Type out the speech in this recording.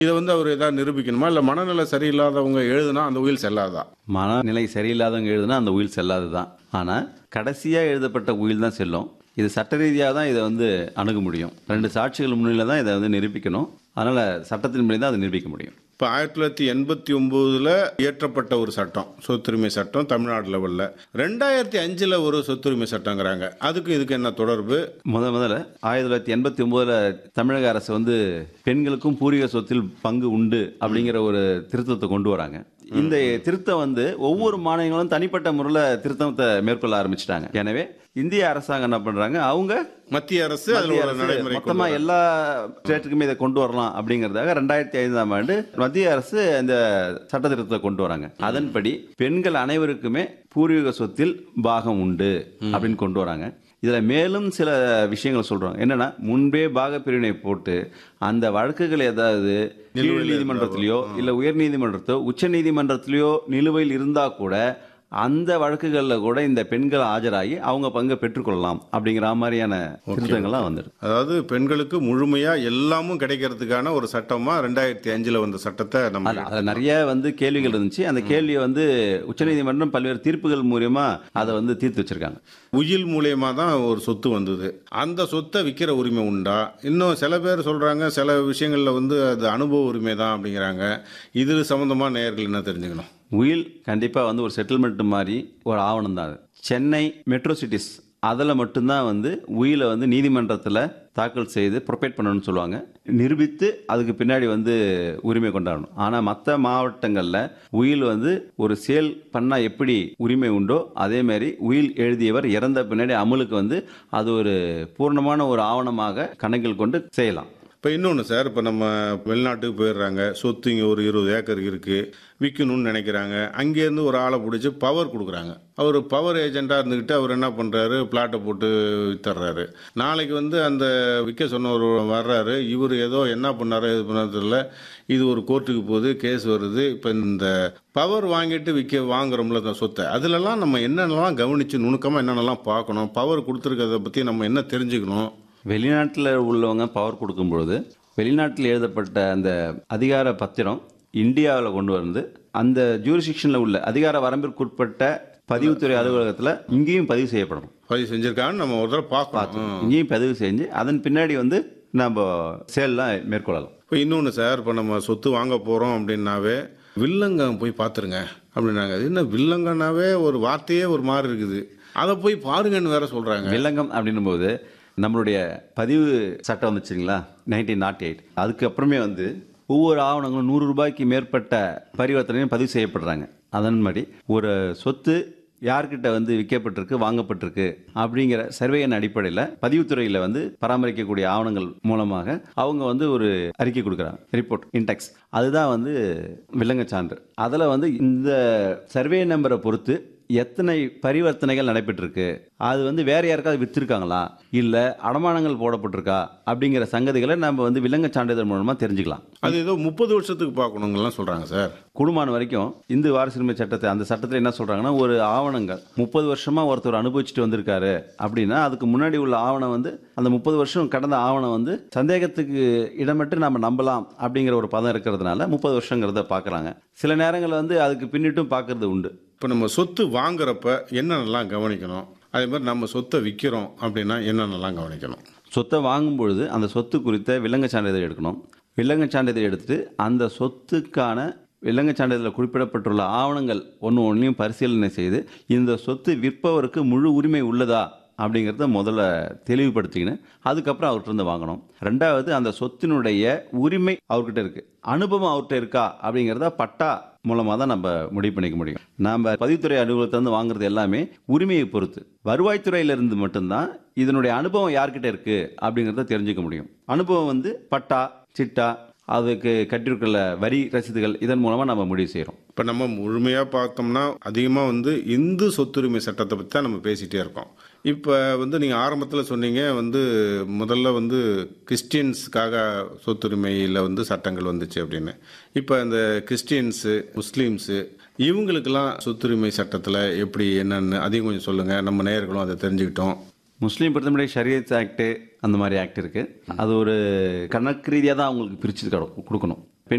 இதை வந்து அவர் ஏதாவது நிரூபிக்கணுமா இல்லை மனநிலை சரியில்லாதவங்க எழுதுனா அந்த உயில் செல்லாதா மனநிலை சரியில்லாதவங்க எழுதுனா அந்த உயில் செல்லாது தான் ஆனால் கடைசியாக எழுதப்பட்ட உயில் தான் செல்லும் இது சட்ட ரீதியாக தான் இதை வந்து அணுக முடியும் ரெண்டு சாட்சிகள் முன்னிலை தான் இதை வந்து நிரூபிக்கணும் அதனால் சட்டத்தின் முன்னாடி தான் அதை நிரூபிக்க முடியும் இப்போ ஆயிரத்தி தொள்ளாயிரத்தி எண்பத்தி ஒம்போதில் இயற்றப்பட்ட ஒரு சட்டம் சொத்துரிமை சட்டம் தமிழ்நாடு லெவலில் ரெண்டாயிரத்தி அஞ்சில் ஒரு சொத்துரிமை சட்டங்கிறாங்க அதுக்கு இதுக்கு என்ன தொடர்பு முத முதல்ல ஆயிரத்தி தொள்ளாயிரத்தி எண்பத்தி ஒம்போதில் தமிழக அரசு வந்து பெண்களுக்கும் பூர்வீக சொத்தில் பங்கு உண்டு அப்படிங்கிற ஒரு திருத்தத்தை கொண்டு வராங்க இந்த திருத்தம் வந்து ஒவ்வொரு மாநிலங்களும் தனிப்பட்ட முறையில் திருத்தத்தை மேற்கொள்ள ஆரம்பிச்சிட்டாங்க எனவே இந்திய அரசாங்கம் என்ன பண்றாங்க அவங்க மத்திய அரசு அதில் மத்திய ஒரு அரசு நடைமுறை கொண்டு மொத்தமா எல்லா ஸ்டேட்டுக்குமே இதை கொண்டு வரலாம் அப்படிங்கறதுக்காக ரெண்டாயிரத்தி ஐந்தாம் ஆண்டு மத்திய அரசு இந்த சட்ட திருத்தத்தை கொண்டு வராங்க அதன்படி பெண்கள் அனைவருக்குமே பூர்வீக சொத்தில் பாகம் உண்டு அப்படின்னு கொண்டு வராங்க இதுல மேலும் சில விஷயங்கள் சொல்றாங்க என்னன்னா முன்பே பாக பிரிவினை போட்டு அந்த வழக்குகள் ஏதாவது கீழ் நீதிமன்றத்திலேயோ இல்ல உயர் நீதிமன்றத்தோ உச்ச நீதிமன்றத்திலேயோ நிலுவையில் இருந்தா கூட அந்த வழக்குகளில் கூட இந்த பெண்கள் ஆஜராகி அவங்க பங்கை பெற்றுக்கொள்ளலாம் அப்படிங்கிற மாதிரியான திருத்தங்கள்லாம் வந்துடும் அதாவது பெண்களுக்கு முழுமையா எல்லாமும் கிடைக்கிறதுக்கான ஒரு சட்டமா ரெண்டாயிரத்தி அஞ்சுல வந்த சட்டத்தை நம்ம அதுல அதுல நிறைய வந்து கேள்விகள் இருந்துச்சு அந்த கேள்வியை வந்து உச்சநீதிமன்றம் பல்வேறு தீர்ப்புகள் மூலியமா அதை வந்து தீர்த்து வச்சிருக்காங்க உயில் மூலியமா தான் ஒரு சொத்து வந்தது அந்த சொத்தை விற்கிற உரிமை உண்டா இன்னும் சில பேர் சொல்றாங்க சில விஷயங்கள்ல வந்து அது அனுபவ உரிமை தான் அப்படிங்கிறாங்க இது சம்பந்தமா நேயர்கள் என்ன தெரிஞ்சுக்கணும் உயில் கண்டிப்பா வந்து ஒரு செட்டில்மெண்ட் மாதிரி ஒரு ஆவணம் தான் அது சென்னை மெட்ரோ சிட்டிஸ் அதில் மட்டும்தான் வந்து உயிலை வந்து நீதிமன்றத்தில் தாக்கல் செய்து ப்ரொபேட் பண்ணணும்னு சொல்லுவாங்க நிரூபித்து அதுக்கு பின்னாடி வந்து உரிமை கொண்டாடணும் ஆனால் மற்ற மாவட்டங்களில் உயில் வந்து ஒரு சேல் பண்ணால் எப்படி உரிமை உண்டோ அதே மாதிரி உயில் எழுதியவர் இறந்த பின்னாடி அமலுக்கு வந்து அது ஒரு பூர்ணமான ஒரு ஆவணமாக கணக்கில் கொண்டு செய்யலாம் இப்போ இன்னொன்று சார் இப்போ நம்ம வெளிநாட்டுக்கு போயிடுறாங்க சொத்து இங்கே ஒரு இருபது ஏக்கர் இருக்குது விற்கணும்னு நினைக்கிறாங்க அங்கேருந்து ஒரு ஆளை பிடிச்சி பவர் கொடுக்குறாங்க அவர் பவர் ஏஜெண்ட்டாக இருந்துக்கிட்டு அவர் என்ன பண்ணுறாரு பிளாட்டை போட்டு வித்துறாரு நாளைக்கு வந்து அந்த விற்க சொன்னவர் வர்றாரு இவர் ஏதோ என்ன பண்ணாரோ இது பண்ணாரு தெரியல இது ஒரு கோர்ட்டுக்கு போகுது கேஸ் வருது இப்போ இந்த பவர் வாங்கிட்டு விற்க வாங்குறோம்ல இந்த சொத்தை அதிலெல்லாம் நம்ம என்னென்னலாம் கவனித்து நுணுக்கமாக என்னென்னலாம் பார்க்கணும் பவர் கொடுத்துருக்கறத பற்றி நம்ம என்ன தெரிஞ்சுக்கணும் வெளிநாட்டில் உள்ளவங்க பவர் கொடுக்கும்பொழுது வெளிநாட்டில் எழுதப்பட்ட அந்த அதிகார பத்திரம் இந்தியாவில் கொண்டு வந்து அந்த ஜூரிசிக்ஷனில் உள்ள அதிகார வரம்பிற்குட்பட்ட பதிவுத்துறை அலுவலகத்தில் இங்கேயும் பதிவு செய்யப்படணும் பதிவு செஞ்சுருக்காங்கன்னு நம்ம ஒரு தடவை பார்க்கணும் இங்கேயும் பதிவு செஞ்சு அதன் பின்னாடி வந்து நம்ம சேல்லாம் மேற்கொள்ளலாம் இப்போ இன்னொன்று சார் இப்போ நம்ம சொத்து வாங்க போகிறோம் அப்படின்னாவே வில்லங்கம் போய் பார்த்துருங்க அப்படின்னாங்க அது என்ன வில்லங்கன்னாவே ஒரு வார்த்தையே ஒரு மாதிரி இருக்குது அதை போய் பாருங்கன்னு வேற சொல்கிறாங்க வில்லங்கம் அப்படின்னும் போது நம்மளுடைய பதிவு சட்டம் வந்துச்சுங்களா நைன்டீன் நாட் எயிட் அதுக்கப்புறமே வந்து ஒவ்வொரு ஆவணங்களும் நூறு ரூபாய்க்கு மேற்பட்ட பரிவர்த்தனையும் பதிவு செய்யப்படுறாங்க அதன்படி ஒரு சொத்து யார்கிட்ட வந்து விற்கப்பட்டிருக்கு வாங்கப்பட்டிருக்கு அப்படிங்கிற சர்வேயின் அடிப்படையில் பதிவுத்துறையில் வந்து பராமரிக்கக்கூடிய ஆவணங்கள் மூலமாக அவங்க வந்து ஒரு அறிக்கை கொடுக்குறாங்க ரிப்போர்ட் இன்டெக்ஸ் அதுதான் வந்து வில்லங்க சான்று அதில் வந்து இந்த சர்வே நம்பரை பொறுத்து எத்தனை பரிவர்த்தனைகள் நடைபெற்றிருக்கு அது வந்து வேற யாருக்காவது வித்திருக்காங்களா இல்ல அடமானங்கள் போடப்பட்டிருக்கா அப்படிங்கிற சங்கதிகளை நம்ம வந்து விலங்கு சான்றிதழ் மூலமா தெரிஞ்சுக்கலாம் அது ஏதோ முப்பது வருஷத்துக்கு பார்க்கணுங்கலாம் சொல்கிறாங்க சார் குடும்பம் வரைக்கும் இந்து வாரிசுரிமை சட்டத்தை அந்த சட்டத்தில் என்ன சொல்றாங்கன்னா ஒரு ஆவணங்கள் முப்பது வருஷமா ஒருத்தர் அனுபவிச்சுட்டு வந்திருக்காரு அப்படின்னா அதுக்கு முன்னாடி உள்ள ஆவணம் வந்து அந்த முப்பது வருஷம் கடந்த ஆவணம் வந்து சந்தேகத்துக்கு இடமட்டு நம்ம நம்பலாம் அப்படிங்கிற ஒரு பதம் இருக்கிறதுனால முப்பது வருஷங்கிறத பார்க்குறாங்க சில நேரங்கள் வந்து அதுக்கு பின்னிட்டும் பார்க்கறது உண்டு இப்போ நம்ம சொத்து வாங்குறப்ப என்னென்னலாம் கவனிக்கணும் அதே மாதிரி நம்ம சொத்தை விற்கிறோம் அப்படின்னா என்னென்னலாம் கவனிக்கணும் சொத்தை வாங்கும் பொழுது அந்த சொத்து குறித்த விலங்கு சான்றிதழ் எடுக்கணும் விலங்கு சான்றிதழ் எடுத்துட்டு அந்த சொத்துக்கான விலங்கு சான்றிதழில் குறிப்பிடப்பட்டுள்ள ஆவணங்கள் ஒன்று ஒன்றையும் பரிசீலனை செய்து இந்த சொத்து விற்பவருக்கு முழு உரிமை உள்ளதா அப்படிங்கிறத முதல்ல தெளிவுபடுத்திக்கின்னு அதுக்கப்புறம் அவர்கிட்ட இருந்து வாங்கணும் ரெண்டாவது அந்த சொத்தினுடைய உரிமை அவர்கிட்ட இருக்கு அனுபவம் அவர்கிட்ட இருக்கா அப்படிங்கிறத பட்டா மூலமாக தான் நம்ம முடிவு பண்ணிக்க முடியும் நம்ம பதிவுத்துறை அலுவலகத்திலிருந்து வாங்குறது எல்லாமே உரிமையை பொறுத்து வருவாய்த்துறையிலிருந்து மட்டும்தான் இதனுடைய அனுபவம் யார்கிட்ட இருக்கு அப்படிங்கிறத தெரிஞ்சுக்க முடியும் அனுபவம் வந்து பட்டா சிட்டா அதுக்கு கட்டிருக்கிற வரி ரசீதுகள் இதன் மூலமாக நம்ம முடிவு செய்கிறோம் இப்போ நம்ம முழுமையாக பார்த்தோம்னா அதிகமாக வந்து இந்து சொத்துரிமை சட்டத்தை பற்றி தான் நம்ம பேசிகிட்டே இருக்கோம் இப்போ வந்து நீங்கள் ஆரம்பத்தில் சொன்னீங்க வந்து முதல்ல வந்து கிறிஸ்டியன்ஸுக்காக சொத்துரிமையில் வந்து சட்டங்கள் வந்துச்சு அப்படின்னு இப்போ இந்த கிறிஸ்டியன்ஸு முஸ்லீம்ஸு இவங்களுக்கெல்லாம் சொத்துரிமை சட்டத்தில் எப்படி என்னன்னு அதையும் கொஞ்சம் சொல்லுங்கள் நம்ம நேயர்களும் அதை தெரிஞ்சுக்கிட்டோம் முஸ்லீம் பொறுத்தமட்டி ஷரியத் ஆக்ட் அந்த மாதிரி ஆக்ட் இருக்கு அது ஒரு கணக்கு ரீதியாக தான் அவங்களுக்கு பிரிச்சு கொடு- கொடுக்கணும்